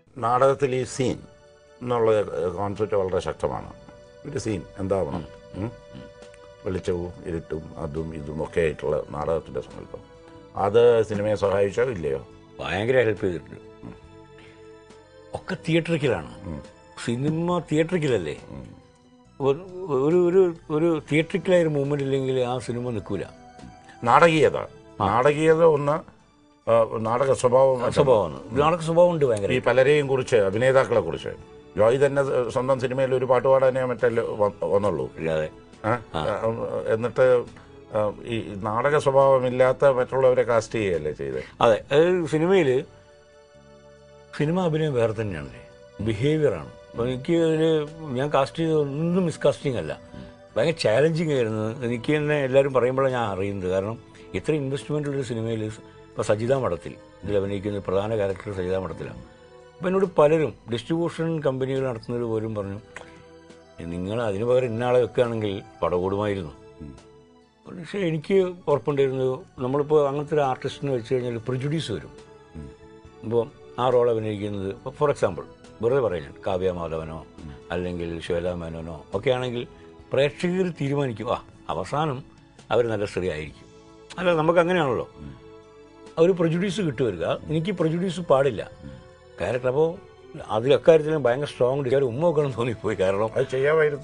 നാടകത്തിൽ ഈ സീൻ എന്നുള്ള കോൺസെപ്റ്റ് വളരെ ശക്തമാണ് ഒരു സീൻ എന്താവണം ഉം? വെളിച്ചവും ഇരുട്ടും അതും ഇതും ഒക്കെ ആയിട്ടുള്ള നാടകത്തിൻ്റെ സങ്കല്പം അത് സിനിമയെ സഹായിച്ചോ ഇല്ലയോ ഭയങ്കര ഹെൽപ്പ് ചെയ്തിട്ടുണ്ട് ഒക്കെ തിയേറ്ററിക്കലാണ് സിനിമ തിയേറ്ററിക്കലല്ലേ ഒരു ഒരു ഒരു ഒരു തിയേറ്ററിക്കലായ ഒരു മൂവ്മെന്റ് ഇല്ലെങ്കിൽ ആ സിനിമ നിൽക്കൂല നാടകീയത നാടകീയത ഒന്ന് ആ, നാടക സ്വഭാവം സ്വഭാവമാണ് നാടക സ്വഭാവം ഉണ്ട് ഭയങ്കര ഈ പലരെയും കുറിച്ച് അഭിനേതാക്കളെ കുറിച്ച് ജോയ് തന്നെ സ്വന്തം സിനിമയിൽ ഒരു പാട്ട് പാടാനേ മറ്റല്ലേ വ- വന്നുള്ളൂ ഇല്ലാതെ ആ? എന്നിട്ട് ആ, ഈ നാടക സ്വഭാവമില്ലാത്ത മറ്റുള്ളവരെ കാസ്റ്റ് ചെയ്യുകയല്ലേ ചെയ്തത് അതെ അതായത് സിനിമയിൽ സിനിമ അഭിനയം വേറെ തന്നെയാണല്ലേ ബിഹേവിയറാണ് അപ്പോൾ എനിക്ക് അതിൽ ഞാൻ കാസ്റ്റ് ചെയ്ത ഒന്നും മിസ്കാസ്റ്റിംഗ് അല്ല ഭയങ്കര ചാലഞ്ചിങ് ആയിരുന്നു എനിക്ക് തന്നെ എല്ലാവരും പറയുമ്പോഴാണ് ഞാൻ അറിയുന്നത് കാരണം ഇത്ര ഇൻവെസ്റ്റ്മെൻ്റ് ഉള്ളൊരു സിനിമയിൽ ഇപ്പോൾ സജിത മഠത്തിൽ ഇതിൽ അഭിനയിക്കുന്ന പ്രധാന ക്യാരക്ടർ സജിത മഠത്തിലാണ് അപ്പോൾ എന്നോട് പലരും ഡിസ്ട്രിബ്യൂഷൻ കമ്പനികൾ നടത്തുന്നവർ പോലും പറഞ്ഞു നിങ്ങൾ അതിന് പകരം ഇന്നാളെ വെക്കുകയാണെങ്കിൽ പടകൂടുമായിരുന്നു പക്ഷേ എനിക്ക് ഉറപ്പുണ്ടായിരുന്നു നമ്മളിപ്പോൾ അങ്ങനത്തെ ഒരു ആർട്ടിസ്റ്റിനെ വെച്ച് കഴിഞ്ഞാൽ പ്രിജുഡീസ് വരും ഇപ്പോൾ ആ റോൾ അഭിനയിക്കുന്നത് ഇപ്പോൾ ഫോർ എക്സാമ്പിൾ വെറുതെ പറയാൻ കാവ്യ മാധവനോ അല്ലെങ്കിൽ ശ്വേത മേനോനോ ഒക്കെ ആണെങ്കിൽ പ്രേക്ഷകർ തീരുമാനിക്കും ആ അവസാനം അവർ നല്ല സ്ത്രീ ആയിരിക്കും അല്ല നമുക്ക് അങ്ങനെയാണല്ലോ ആ ഒരു പ്രൊജുഡീസ് കിട്ടുവരിക എനിക്ക് പ്രൊജുഡീസ് പാടില്ല ക്യാരക്ടർ അപ്പോൾ അതിലക്കാര്യത്തിൽ ഭയങ്കര സ്ട്രോങ് ഡിസൈർ ഉമ്മ വെക്കണം തോന്നിപ്പോയി കാരണം അത് ചെയ്യാമായിരുന്നു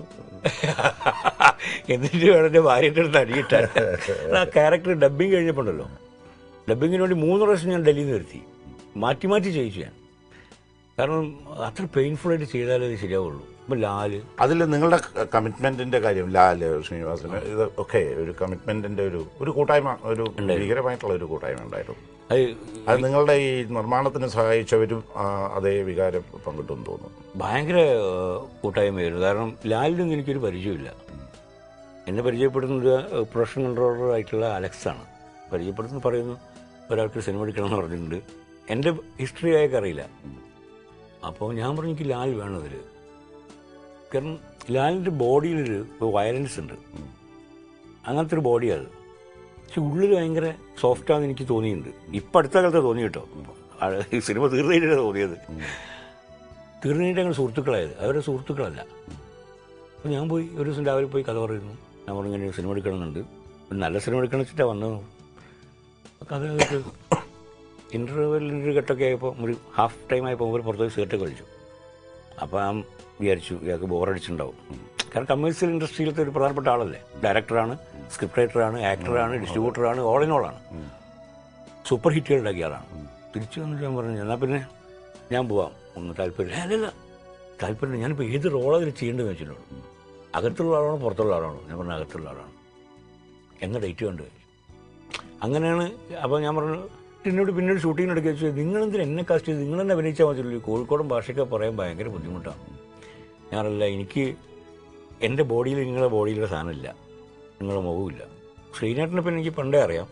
എന്നിട്ട് വേണം എൻ്റെ ഭാര്യയുടെ അടുത്ത് അടിയിട്ടാൻ ആ ക്യാരക്ടർ ഡബ്ബിങ് കഴിഞ്ഞപ്പോണ്ടല്ലോ ഡബ്ബിങ്ങിന് വേണ്ടി മൂന്ന് പ്രാവശ്യം ഞാൻ ഡൽഹിയിൽ നിന്ന് വരുത്തി മാറ്റി മാറ്റി ചെയ്യിച്ചു ഞാൻ കാരണം അത്ര പെയിൻഫുൾ ആയിട്ട് ചെയ്താലേ അത് ശരിയാവുള്ളൂ ഇപ്പം ലാല് അതിൽ നിങ്ങളുടെ കമ്മിറ്റ്മെന്റിന്റെ കാര്യം ലാല് ശ്രീനിവാസന് ഇത് ഒക്കെ ഒരു കമ്മിറ്റ്മെന്റിന്റെ ഒരു ഒരു കൂട്ടായ്മ ഒരു ഭീകരമായിട്ടുള്ള ഒരു കൂട്ടായ്മ ഉണ്ടായിരുന്നു അത് അത് നിങ്ങളുടെ ഈ നിർമ്മാണത്തിന് സഹായിച്ചവരും ആ, അതേ വികാരം പങ്കിട്ടെന്ന് തോന്നുന്നു ഭയങ്കര ഏഹ്, കൂട്ടായ്മയായിരുന്നു കാരണം ലാലിനൊന്നും എനിക്കൊരു പരിചയമില്ല എന്നെ പരിചയപ്പെടുന്നത് പ്രൊഫഷണൽ കൺട്രോളർ ആയിട്ടുള്ള അലക്സ് ആണ് പരിചയപ്പെടുത്തുന്ന പറയുന്നു ഒരാൾക്ക് സിനിമ എടുക്കണം എന്ന് പറഞ്ഞിട്ടുണ്ട് എൻ്റെ ഹിസ്റ്ററി അയാൾക്ക് അറിയില്ല അപ്പോൾ ഞാൻ പറഞ്ഞു എനിക്ക് ലാൽ വേണം ഇതിൽ കാരണം ലാലിൻ്റെ ബോഡിയിലൊരു വയലൻസ് ഉണ്ട് അങ്ങനത്തെ ഒരു ബോഡിയാണ് അത് പക്ഷെ ഉള്ളിൽ ഭയങ്കര സോഫ്റ്റാന്ന് എനിക്ക് തോന്നിയിട്ടുണ്ട് ഇപ്പം അടുത്ത കാലത്ത് തോന്നി കേട്ടോ ആ, ഈ സിനിമ തീർന്നതിനാണ് തോന്നിയത് തീർന്നതിൻ്റെ ഞങ്ങൾ സുഹൃത്തുക്കളായത് അവരുടെ സുഹൃത്തുക്കളല്ല അപ്പോൾ ഞാൻ പോയി ഒരു ദിവസം രാവിലെ പോയി കഥ പറയുന്നു ഞാൻ പറഞ്ഞു ഇങ്ങനെ സിനിമ എടുക്കണമെന്നുണ്ട് ഒരു നല്ല സിനിമ എടുക്കണം വെച്ചിട്ടാണ് വന്നത് അപ്പോൾ കഥ കേട്ട് ഇൻ്റർവെല്ലിൻ്റെ ഒരു ഘട്ടമൊക്കെ ആയപ്പോൾ ഒരു ഹാഫ് ടൈം ആയപ്പോൾ ഒരു പുറത്തേക്ക് സിഗരറ്റ് കഴിച്ചു അപ്പോൾ ഞാൻ വിചാരിച്ചു ഇയാൾക്ക് ബോറടിച്ചിട്ടുണ്ടാവും കാരണം കമേഴ്സ്യൽ ഇൻഡസ്ട്രിയിലത്തെ ഒരു പ്രധാനപ്പെട്ട ആളല്ലേ ഡയറക്ടറാണ് സ്ക്രിപ്റ്റ് റൈറ്ററാണ് ആക്ടറാണ് ഡിസ്ട്രിബ്യൂട്ടറാണ് ഓൾ ഇൻ ഓളാണ് സൂപ്പർ ഹിറ്റുകൾ ഉണ്ടാക്കിയ ആളാണ് തിരിച്ചു വന്നിട്ട് ഞാൻ പറഞ്ഞു എന്നാൽ പിന്നെ ഞാൻ പോവാം ഒന്ന് താല്പര്യം അല്ലല്ല താല്പര്യം ഞാനിപ്പോൾ ഏത് റോളാണ് ഇതിൽ ചെയ്യേണ്ടതെന്ന് വെച്ചിട്ടുള്ളൂ അകത്തുള്ള ആളാണോ പുറത്തുള്ള ആളാണോ ഞാൻ പറഞ്ഞ അകത്തുള്ള ആളാണ് എന്ന ഡേറ്റ് കണ്ടു അങ്ങനെയാണ് അപ്പോൾ ഞാൻ പറഞ്ഞു എന്നോട് പിന്നീട് ഷൂട്ടിങ്ങിന് എടുക്കുക വെച്ചാൽ നിങ്ങളെന്തിന് എന്നെ കാസ്റ്റ് ചെയ്ത് നിങ്ങൾ തന്നെ അഭിനയിച്ചാൽ മതിയല്ലോ ഈ കോഴിക്കോടൻ ഭാഷയൊക്കെ പറയാൻ ഭയങ്കര ബുദ്ധിമുട്ടാണ് ഞാനല്ല എനിക്ക് എൻ്റെ ബോഡിയിൽ നിങ്ങളുടെ ബോഡിയിലുള്ള സാധനമില്ല നിങ്ങളുടെ മുഖമില്ല ശ്രീനാട്ടിനെ പിന്നെ എനിക്ക് പണ്ടേ അറിയാം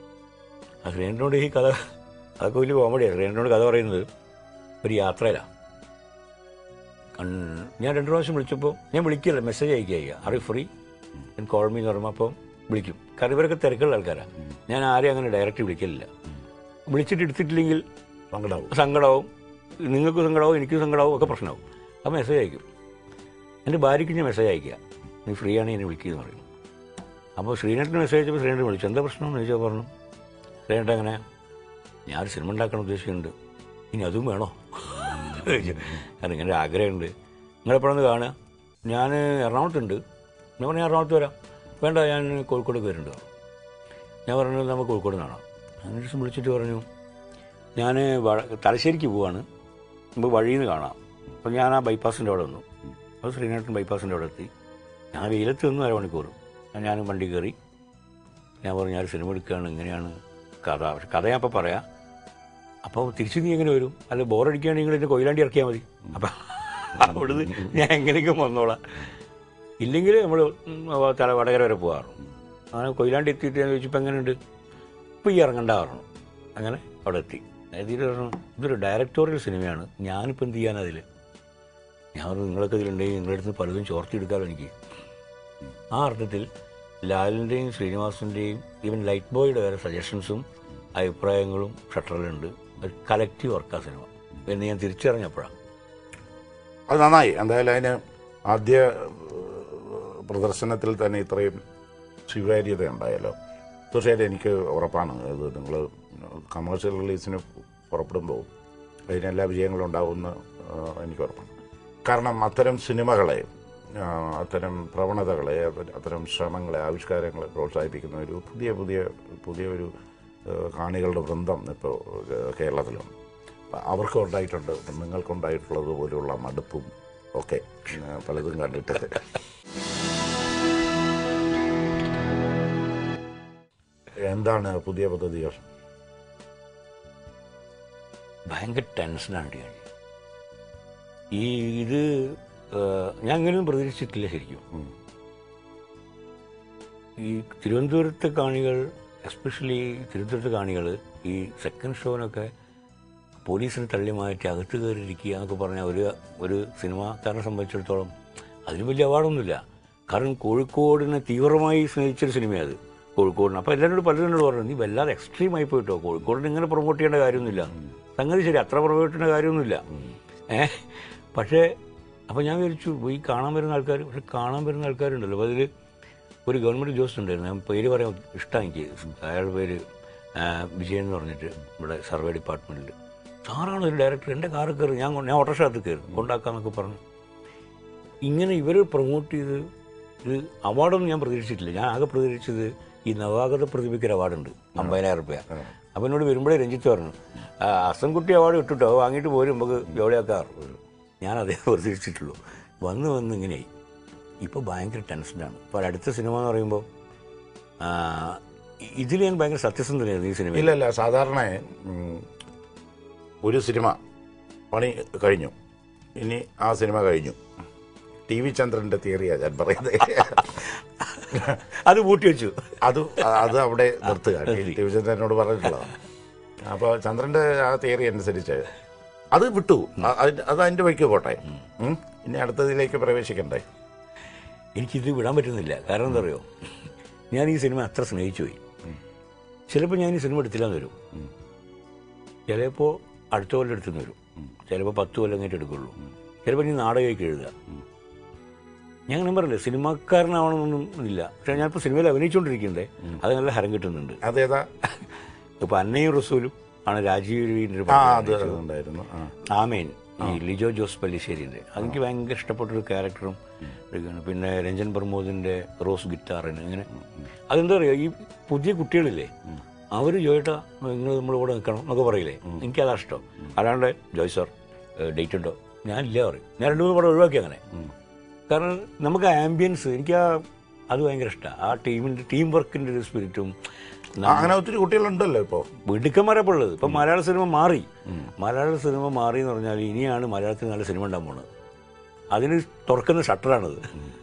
ആ ശ്രീനാട്ടിനോട് ഈ കഥ അതൊക്കെ വലിയ കോമഡിയാണ് ശ്രീനാട്ടിനോട് കഥ പറയുന്നത് ഒരു യാത്രയിലാണ് കൺ- ഞാൻ രണ്ടു പ്രാവശ്യം വിളിച്ചപ്പോൾ ഞാൻ വിളിക്കില്ല മെസ്സേജ് അയക്കുക are you free call me എന്ന് പറയുമ്പോൾ അപ്പം വിളിക്കും കാരണം ഇവരൊക്കെ തിരക്കുള്ള ആൾക്കാരാണ് ഞാൻ ആരെയും അങ്ങനെ ഡയറക്റ്റ് വിളിക്കലില്ല വിളിച്ചിട്ട് എടുത്തിട്ടില്ലെങ്കിൽ സങ്കടാവും സങ്കടമാവും നിങ്ങൾക്ക് സങ്കടമാവും എനിക്ക് സങ്കടമാവും ഒക്കെ പ്രശ്നമാവും അപ്പോൾ മെസ്സേജ് അയക്കും എൻ്റെ ഭാര്യയ്ക്ക് ഞാൻ മെസ്സേജ് അയക്കുക നീ ഫ്രീ ആണ് എന്നെ വിളിക്കുക പറയും അപ്പോൾ ശ്രീനേട്ടന് മെസ്സേജ് അയച്ചപ്പോൾ ശ്രീനേട്ടൻ വിളിച്ചു എന്താ പ്രശ്നം എന്ന് ചോദിച്ചാൽ പറഞ്ഞു ശ്രീനേട്ടൻ അങ്ങനെ ഞാൻ ഒരു സിനിമ ഉണ്ടാക്കണം ഉദ്ദേശിക്കുന്നുണ്ട് ഇനി അതും വേണോ ചോദിച്ചു. കാരണം ഇങ്ങനെ ഒരു ആഗ്രഹമുണ്ട് നിങ്ങളെപ്പോഴൊന്ന് കാണുക ഞാൻ എറണാകുളത്തുണ്ട് ഞാൻ പറഞ്ഞു ഞാൻ എറണാകുളത്ത് വരാം വേണ്ട ഞാൻ കോഴിക്കോട് വരുന്നുണ്ട് ഞാൻ പറഞ്ഞു നമുക്ക് കോഴിക്കോട് കാണാം അങ്ങനെ ഒരു ദിവസം വിളിച്ചിട്ട് പറഞ്ഞു ഞാൻ തലശ്ശേരിക്ക് പോവാണ് നമുക്ക് വഴിയിൽ നിന്ന് കാണാം അപ്പോൾ ഞാൻ ആ ബൈപ്പാസിൻ്റെ അവിടെ വന്നു അപ്പോൾ ശ്രീനാഥൻ ബൈപ്പാസിൻ്റെ അവിടെ എത്തി ഞാൻ വെയിലത്ത് നിന്ന് അരമണിക്കൂർ ഞാൻ വണ്ടി കയറി ഞാൻ പറഞ്ഞു ഞാൻ ഒരു സിനിമ എടുക്കുകയാണ് ഇങ്ങനെയാണ് കഥ പക്ഷെ കഥ ഞാൻ അപ്പോൾ പറയാം അപ്പോൾ തിരിച്ച് നീ എങ്ങനെ വരും അല്ല ബോറടിക്കുകയാണെങ്കിൽ നിങ്ങൾ എന്നെ കൊയിലാണ്ടി ഇറക്കിയാൽ മതി അപ്പം അവിടുന്ന് ഞാൻ എങ്ങനെയൊക്കെ വന്നോളാം ഇല്ലെങ്കിൽ നമ്മൾ തല വടകര വരെ പോകാറുണ്ട് അങ്ങനെ കൊയിലാണ്ടി എത്തിയിട്ട് ഞാൻ ചോദിച്ചപ്പോൾ എങ്ങനെയുണ്ട് ഇപ്പോൾ ഈ ഇറങ്ങണ്ട പറഞ്ഞു അങ്ങനെ അവിടെ എത്തി അതായത് ഇത് പറഞ്ഞു ഇതൊരു ഡയറക്ടോറിയൽ സിനിമയാണ് ഞാനിപ്പോൾ എന്ത് ചെയ്യാൻ അതിൽ ഞാൻ പറഞ്ഞു നിങ്ങളൊക്കെ ഇതിലുണ്ടെങ്കിൽ നിങ്ങളുടെ അടുത്ത് പലതും ചോർത്തിയെടുക്കാമല്ലോ എനിക്ക് ആ അർത്ഥത്തിൽ ലാലിൻ്റെയും ശ്രീനിവാസൻ്റെയും ഈവൻ ലൈറ്റ് ബോയുടെ വരെ സജഷൻസും അഭിപ്രായങ്ങളും ഷട്ടറിലുണ്ട് ഒരു കലക്റ്റീവ് വർക്കാ സിനിമ എന്ന് ഞാൻ തിരിച്ചറിഞ്ഞപ്പോഴാണ് അത് നന്നായി എന്തായാലും അതിന് ആദ്യ ഏഹ്, പ്രദർശനത്തിൽ തന്നെ ഇത്രയും സ്വീകാര്യത ഉണ്ടായല്ലോ തീർച്ചയായിട്ടും എനിക്ക് ഉറപ്പാണ് ഇത് നിങ്ങൾ കമേഴ്ഷ്യൽ റിലീസിന് പുറപ്പെടുമ്പോൾ അതിന് എല്ലാ വിജയങ്ങളും ഉണ്ടാവുമെന്ന് ഏഹ്, എനിക്ക് ഉറപ്പാണ് കാരണം അത്തരം സിനിമകളെ ആ, അത്തരം പ്രവണതകളെ അവ- അത്തരം ശ്രമങ്ങളെ ആവിഷ്കാരങ്ങളെ പ്രോത്സാഹിപ്പിക്കുന്ന ഒരു പുതിയ പുതിയ പുതിയ ഒരു ഏഹ്, കാണികളുടെ വൃന്ദം ഇപ്പോൾ കേരളത്തിലുണ്ട് അപ്പൊ അവർക്കും ഉണ്ടായിട്ടുണ്ട് അപ്പം നിങ്ങൾക്കുണ്ടായിട്ടുള്ളത് പോലെയുള്ള മടുപ്പും ഒക്കെ ഏഹ്, പലതും കണ്ടിട്ട് എന്താണ് പുതിയ പദ്ധതികൾ ഭയങ്കര ടെൻഷനാണ് ഞാൻ ഈ ഇത് ഏഹ്, ഞാൻ അങ്ങനെയൊന്നും പ്രതീക്ഷിച്ചിട്ടില്ല ശരിക്കും ഉം. ഈ തിരുവനന്തപുരത്തെ കാണികൾ എസ്പെഷ്യലി തിരുവനന്തപുരത്തെ കാണികൾ ഈ സെക്കൻഡ് ഷോനൊക്കെ പോലീസിന് തള്ളി മാറ്റി അകത്ത് കയറിയിരിക്കുക എന്നൊക്കെ പറഞ്ഞാൽ ഒരു ഒരു സിനിമാക്കാരനെ സംബന്ധിച്ചിടത്തോളം അതിന് വലിയ അവാർഡൊന്നുമില്ല കാരണം കോഴിക്കോടിനെ തീവ്രമായി സ്നേഹിച്ചൊരു സിനിമയാണ് അത് കോഴിക്കോടിന് അപ്പോൾ എല്ലാവരോടും പലരും എന്നോട് പറഞ്ഞു നീ വല്ലാതെ എക്സ്ട്രീം ആയി പോയിട്ടോ കോഴിക്കോടിനെ ഇങ്ങനെ പ്രൊമോട്ട് ചെയ്യേണ്ട കാര്യമൊന്നുമില്ല സംഗതി ശരി അത്ര പ്രൊമോട്ട് ചെയ്യേണ്ട കാര്യമൊന്നുമില്ല ഏ പക്ഷേ അപ്പോൾ ഞാൻ വിചാരിച്ചു ഈ കാണാൻ വരുന്ന ആൾക്കാർ പക്ഷെ കാണാൻ വരുന്ന ആൾക്കാരുണ്ടല്ലോ അപ്പോൾ അതിൽ ഒരു ഗവൺമെൻറ് ജോസ് ഉണ്ടായിരുന്നു ഞാൻ പേര് പറയാൻ ഇഷ്ടമാണ് എനിക്ക് അയാളുടെ പേര് ആ, വിജയൻ എന്ന് പറഞ്ഞിട്ട് ഇവിടെ സർവേ ഡിപ്പാർട്ട്മെൻറ്റിൽ സാറാണ് ഒരു ഡയറക്ടർ എൻ്റെ കാറ് കയറി ഞാൻ കൊണ്ട്- ഞാൻ ഓട്ടോഷാത്ത് കയറി കൊണ്ടാക്കാന്നൊക്കെ പറഞ്ഞു ഇങ്ങനെ ഇവർ പ്രൊമോട്ട് ചെയ്ത് ഇത് അവാർഡൊന്നും ഞാൻ പ്രതീക്ഷിച്ചിട്ടില്ല ഞാൻ ആകെ പ്രതീക്ഷിച്ചത് ഈ നവാഗത പ്രതിഭയ്ക്ക് ഒരു അവാർഡുണ്ട് അമ്പതിനായിരം റുപ്യ അപ്പം എന്നോട് വരുമ്പോഴേ രഞ്ജിത്ത് പറഞ്ഞു "ആ, അസംകുട്ടി അവാർഡ് കിട്ടുട്ടോ അത് വാങ്ങിയിട്ട് പോരും നമുക്ക് ജോളിയാക്കാർ ഞാൻ അതേ പ്രതീക്ഷിച്ചിട്ടുള്ളൂ വന്ന് വന്ന് ഇങ്ങനെയായി ഇപ്പോൾ ഭയങ്കര ടെൻഷനാണ് ഇപ്പോൾ അടുത്ത സിനിമ എന്ന് പറയുമ്പോൾ ഇതിൽ ഞാൻ ഭയങ്കര സത്യസന്ധനായിരുന്നു ഈ സിനിമയിൽ ഇല്ല ഇല്ല സാധാരണ ഉം, ഒരു സിനിമ പണി കഴിഞ്ഞു ഇനി ആ സിനിമ കഴിഞ്ഞു ടി വി ചന്ദ്രന്റെ തിയറിയാണ് ഞാൻ പറയുന്നത് അത് പൂട്ടി വെച്ചു അത് അത് അവിടെ നിർത്തുക ടി വി ചന്ദ്രൻ എന്നോട് പറഞ്ഞിട്ടുള്ളതാണ് അപ്പോൾ ചന്ദ്രന്റെ ആ തിയറി അനുസരിച്ച് അത് വിട്ടു അ- അത് അത് അതിന്റെ വഴിക്ക് പോട്ടെ ഉം. ഇനി അടുത്തതിലേക്ക് പ്രവേശിക്കണ്ടേ എനിക്കിത് വിടാൻ പറ്റുന്നില്ല കാരണം എന്താ പറയുക ഞാൻ ഈ സിനിമ അത്ര സ്നേഹിച്ചു പോയി ചിലപ്പോൾ ഞാൻ ഈ സിനിമ എടുത്തില്ലാന്ന് വരും ചിലപ്പോൾ അടുത്ത കൊല്ലം എടുത്തെന്ന് വരും ചിലപ്പോൾ പത്ത് കൊല്ലം കഴിഞ്ഞിട്ട് എടുക്കുള്ളൂ ചിലപ്പോൾ ഇനി നാടകമൊക്കെ എഴുതുക ഞാൻ അങ്ങനെ പറയില്ല സിനിമാക്കാരനാവണമെന്നൊന്നും ഇല്ല പക്ഷേ ഞാനിപ്പോൾ സിനിമയിൽ അഭിനയിച്ചുകൊണ്ടിരിക്കണ്ടേ അത് നല്ല ഹരം കിട്ടുന്നുണ്ട് അതേതാ ഇപ്പൊ അന്നയും റസൂലും ആണ് രാജീവ് രവീന്ദ്രൻ ആ അത് ഉണ്ടായിരുന്നു ആ ആമേൻ ഈ ലിജോ ജോസ് പല്ലിശ്ശേരിന്റെ അതെനിക്ക് ഭയങ്കര ഇഷ്ടപ്പെട്ടൊരു ക്യാരക്ടറും ഒക്കെയാണ്. പിന്നെ രഞ്ജൻ പ്രമോദിന്റെ റോസ് ഗിറ്റാറിന് ഇങ്ങനെ അതെന്താ പറയുക ഈ പുതിയ കുട്ടികളില്ലേ അവർ ജോയിട്ടാ നിങ്ങൾ നമ്മുടെ കൂടെ നിൽക്കണം എന്നൊക്കെ പറയില്ലേ എനിക്കതാ ഇഷ്ടം അല്ലാണ്ട് ജോയ് സാർ ഡേറ്റ് ഉണ്ടോ ഞാൻ ഇല്ല പറയും ഞാൻ രണ്ടു മൂന്ന് പടം ഒഴിവാക്കി അങ്ങനെ കാരണം നമുക്ക് ആംബിയൻസ് എനിക്ക് ആ അത് ഭയങ്കര ഇഷ്ടമാണ് ആ ടീമിന്റെ ടീം വർക്കിന്റെ ഒരു സ്പിരിറ്റും ആ, അങ്ങനെ ഒത്തിരി കുട്ടികളുണ്ടല്ലോ ഇപ്പോൾ മിടുക്കന്മാരപ്പോൾ ഉള്ളത് ഇപ്പം മലയാള സിനിമ മാറി മലയാള സിനിമ മാറി എന്ന് പറഞ്ഞാൽ ഇനിയാണ് മലയാളത്തിൽ നല്ല സിനിമ ഉണ്ടാകാൻ പോണത് അതിന് തുറക്കുന്ന ഷട്ടറാണത്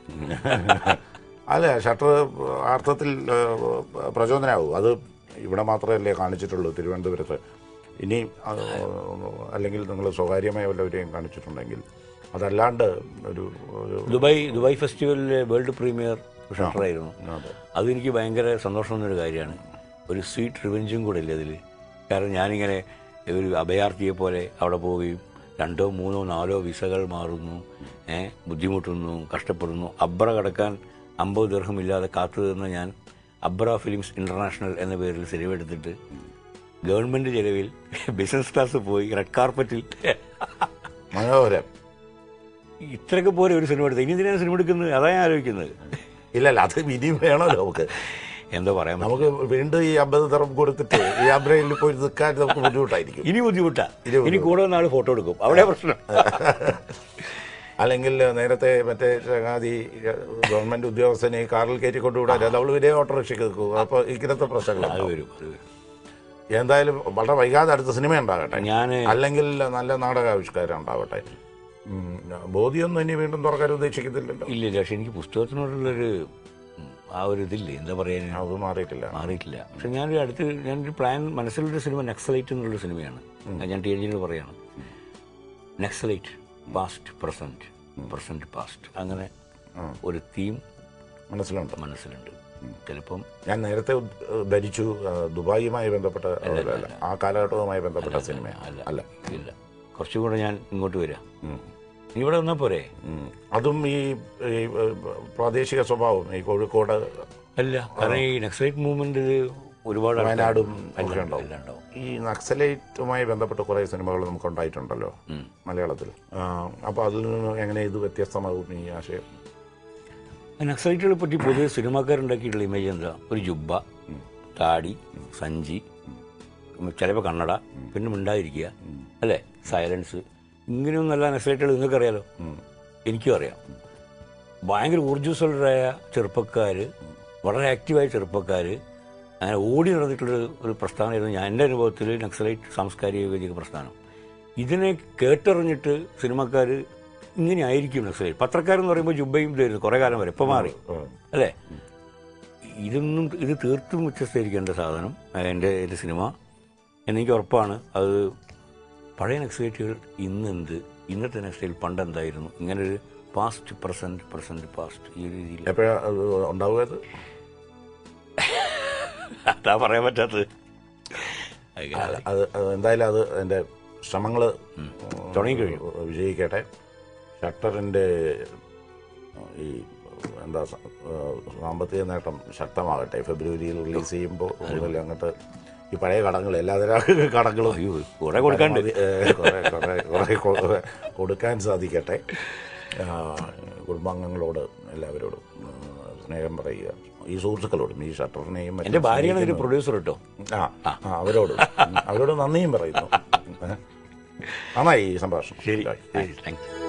അല്ല ഷട്ടർ അർത്ഥത്തിൽ ഏഹ്, പ്രചോദനമാവും അത് ഇവിടെ മാത്രമല്ലേ കാണിച്ചിട്ടുള്ളൂ തിരുവനന്തപുരത്ത് ഇനി അത് അല്ലെങ്കിൽ നിങ്ങൾ സ്വകാര്യമായ വല്ലവരെയും കാണിച്ചിട്ടുണ്ടെങ്കിൽ അതല്ലാണ്ട് ഒരു ഒരു ദുബായ് ദുബായ് ഫെസ്റ്റിവലിലെ വേൾഡ് പ്രീമിയർ ഷട്ടറായിരുന്നു അതെ അതെനിക്ക് ഭയങ്കര സന്തോഷം തന്നൊരു കാര്യമാണ് ഒരു സ്വീറ്റ് റിവെഞ്ചും കൂടെ ഇല്ല അതിൽ കാരണം ഞാനിങ്ങനെ ഒരു അഭയാർത്ഥിയെ പോലെ അവിടെ പോവുകയും രണ്ടോ മൂന്നോ നാലോ വിസകൾ മാറുന്നു ഏ ബുദ്ധിമുട്ടുന്നു കഷ്ടപ്പെടുന്നു അബ്ര കടക്കാൻ അമ്പത് ദീർഘമില്ലാതെ കാത്തു നിന്ന ഞാൻ അബ്ര ഫിലിംസ് ഇന്റർനാഷണൽ എന്ന പേരിൽ സിനിമ എടുത്തിട്ട് ഗവൺമെന്റ് ചെലവിൽ ബിസിനസ് ക്ലാസ് പോയി റെഡ് കാർപ്പറ്റിൽ മനോഹരം ഇത്രയൊക്കെ പോലെ ഒരു സിനിമ എടുത്തത് ഇനി എന്തിനാണ് സിനിമ എടുക്കുന്നത് അതാ ഞാൻ ആലോചിക്കുന്നത് ഇല്ലല്ല അത് ഇനിയും വേണമല്ലോ നമുക്ക് എന്താ പറയാൻ പറ്റും നമുക്ക് വീണ്ടും ഈ അമ്പത് തറം കൊടുത്തിട്ട് ഈ അബ്രയിൽ പോയി നിൽക്കാൻ നമുക്ക് ബുദ്ധിമുട്ടായിരിക്കും ഇനി ബുദ്ധിമുട്ടാ ഇനി ഇനി കൂടുതൽ നാൾ ഫോട്ടോ എടുക്കും അവിടെ പ്രശ്നം അല്ലെങ്കിൽ നേരത്തെ മറ്റേ ചങ്ങാതി ഗവൺമെന്റ് ഉദ്യോഗസ്ഥനെ കാറിൽ കയറ്റി കൊണ്ടുവിടാൻ അത് അവൾ വലിയ ഓട്ടോറിക്ഷയ്ക്ക് നിൽക്കും അപ്പോൾ ഇങ്ങനത്തെ അത് പ്രശ്നങ്ങൾ വരും അത് വരും എന്തായാലും വളരെ വൈകാതെ അടുത്ത സിനിമ ഉണ്ടാകട്ടെ ഞാൻ അല്ലെങ്കിൽ നല്ല നാടകാവിഷ്കാരം ഉണ്ടാവട്ടെ ഉം, ബോധിയൊന്നും ഇനി വീണ്ടും തുറക്കാൻ ഉദ്ദേശിക്കുന്നില്ലല്ലോ ഇല്ല ഇല്ല പക്ഷെ എനിക്ക് പുസ്തകത്തിനോടുള്ളൊരു ഉം, ആ ഒരു ഇതില്ലേ എന്താ പറയാ അത് മാറിയിട്ടില്ല മാറിയിട്ടില്ല പക്ഷെ ഞാനൊരു അടുത്ത് ഞാനൊരു പ്ലാൻ മനസ്സിലൊരു സിനിമ നെക്സലൈറ്റ് എന്നുള്ളൊരു സിനിമയാണ് അത് ഞാൻ ടി എഞ്ചിനോട് പറയാണ് Naxalite past present present past അങ്ങനെ ഒരു തീം മനസ്സിലുണ്ട് മനസ്സിലുണ്ട് ചിലപ്പം ഞാൻ നേരത്തെ ഉദ്- ധരിച്ചു ആ, ദുബായിയുമായി ബന്ധപ്പെട്ട അല്ല, ആ കാലഘട്ടവുമായി ബന്ധപ്പെട്ട സിനിമ അല്ല അല്ല ഇല്ല കുറച്ചും കൂടെ ഞാൻ ഇങ്ങോട്ട് വരാം ഉം. നീ ഇവിടെ വന്നാൽ പോരെ ഉം. അതും ഈ ഈ, ഏ, പ്രാദേശിക സ്വഭാവം ഈ കോഴിക്കോട് അല്ല കാരണം ഈ നക്സലൈറ്റ് മൂവ്മെന്റ് ഒരുപാട് ആൾക്കാർ- വയനാടും എല്ലാം ഒക്കെ ഉണ്ടാവും എല്ലാം ഉണ്ടാവും ഈ നക്സലൈറ്റുമായി ബന്ധപ്പെട്ട് കുറേ സിനിമകൾ നമുക്ക് ഉണ്ടായിട്ടുണ്ടല്ലോ മലയാളത്തിൽ അപ്പോൾ അതിൽ നിന്ന് എങ്ങനെ ഇത് വ്യത്യസ്തമാകും ഈ ആശയം നക്സലൈറ്റുകളെ പറ്റി പൊതുവെ സിനിമാക്കാരുണ്ടാക്കിയിട്ടുള്ള ഇമേജ് എന്താ ഒരു ജുബ്ബ താടി സഞ്ചി ചിലപ്പോൾ കണ്ണട പിന്നെ മിണ്ടാതിരിക്കുക അല്ലേ സൈലൻസ് ഇങ്ങനെയൊന്നല്ല നക്സലൈറ്റുകൾ നിങ്ങൾക്കറിയാലോ എനിക്കും അറിയാം ഭയങ്കര ഊർജ്ജസ്വലരായ ചെറുപ്പക്കാർ വളരെ ആക്റ്റീവായ ചെറുപ്പക്കാർ അങ്ങനെ ഓടി നടന്നിട്ടുള്ളൊരു ഒരു പ്രസ്ഥാനമായിരുന്നു ഞാൻ എൻ്റെ അനുഭവത്തിൽ നക്സലൈറ്റ് സാംസ്കാരിക വേദിക പ്രസ്ഥാനം ഇതിനെ കേട്ടറിഞ്ഞിട്ട് സിനിമക്കാർ ഇങ്ങനെ ആയിരിക്കും നക്സലൈറ്റ് പത്രക്കാരെന്ന് പറയുമ്പോൾ ജുബയും ഇതായിരുന്നു കുറേ കാലം വരെ ഇപ്പോൾ മാറി അല്ലേ ഇതൊന്നും ഇത് തീർത്തും വ്യത്യസ്തമായിരിക്കേണ്ട സാധനം എൻ്റെ എൻ്റെ സിനിമ എന്നെനിക്ക് ഉറപ്പാണ് അത് പഴയ നക്സലൈറ്റുകൾ ഇന്നെന്ത് ഇന്നത്തെ നക്സലൈറ്റ് പണ്ട് എന്തായിരുന്നു ഇങ്ങനൊരു പാസ്റ്റ് പ്രസന്റ് പ്രസന്റ് പാസ്റ്റ് ഈ രീതിയിൽ എപ്പോഴാണ് അത് ഉണ്ടാവുക ഇത് അതാ പറയാൻ പറ്റാത്തത് അത് അത് എന്തായാലും അത് എൻ്റെ ശ്രമങ്ങൾ തുടങ്ങിക്കഴിഞ്ഞു. വിജയിക്കട്ടെ ഷട്ടറിൻ്റെ ഈ എന്താ സ- ഏഹ് സാമ്പത്തിക നേട്ടം ശക്തമാകട്ടെ ഫെബ്രുവരിയിൽ റിലീസ് ചെയ്യുമ്പോൾ മുതൽ അങ്ങോട്ട് ഈ പഴയ കടങ്ങൾ എല്ലാതരം കടങ്ങളും അയ്യോ കുറെ കൊടുക്കാണ്ട് ഏഹ് കുറെ കുറെ കുറെ കൊ- കൊടുക്കാൻ സാധിക്കട്ടെ ആ, കുടുംബാംഗങ്ങളോട് എല്ലാവരോടും ആ, സ്നേഹം പറയുക ഈ സുഹൃത്തുക്കളോടും ഈ ഷട്ടറിനെയും മറ്റും എൻ്റെ ഭാര്യയാണ് ഇതിന്റെ പ്രൊഡ്യൂസർ കേട്ടോ ആ ആ, അവരോടും അവരോട് നന്ദിയും പറയുന്നു ഏ? നന്നായി ഈ സംഭാഷണം ശരി താങ്ക് യു